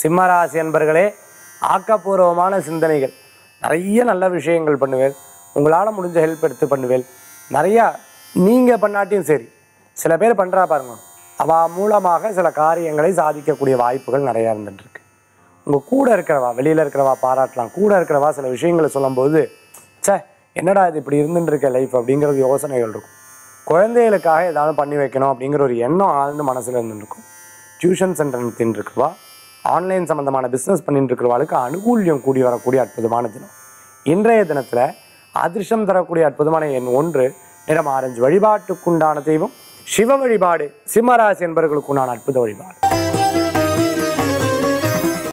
சிம்மராசி என்பர்களே ஆக்கப்பூர்வமான சிந்தனைகள் நிறைய நல்ல விஷயங்கள் பண்ணுவேன் உங்களால் முடிஞ்ச ஹெல்ப் எடுத்து பண்ணுவேன் நிறையா நீங்கள் பண்ணாட்டியும் சரி சில பேர் பண்ணுறா பாருங்க அவள் மூலமாக சில காரியங்களை சாதிக்கக்கூடிய வாய்ப்புகள் நிறையா இருந்துட்டுருக்கு உங்கள் கூட இருக்கிறவா வெளியில் இருக்கிறவா பாராட்டலாம் கூட இருக்கிறவா சில விஷயங்களை சொல்லும்போது ச்சே என்னடா இது இப்படி இருந்துட்டு இருக்க லைஃப் அப்படிங்கிறது யோசனைகள் இருக்கும் குழந்தைகளுக்காக ஏதாவது பண்ணி வைக்கணும் அப்படிங்கிற ஒரு எண்ணம் ஆழ்ந்து மனசில் இருந்துருக்கும் டியூஷன் சென்டர் நடத்தின்னு இருக்கிறவா ஆன்லைன் சம்மந்தமான பிஸ்னஸ் பண்ணிட்டு இருக்கிறவாளுக்கு அனுகூல்யம் கூடி வரக்கூடிய அற்புதமான தினம் இன்றைய தினத்தில் அதிர்ஷ்டம் தரக்கூடிய அற்புதமான எண் ஒன்று நிறம் ஆரஞ்சு வழிபாட்டுக்குண்டான தெய்வம் சிவ வழிபாடு சிம்மராசி என்பவர்களுக்குண்டான அற்புத வழிபாடு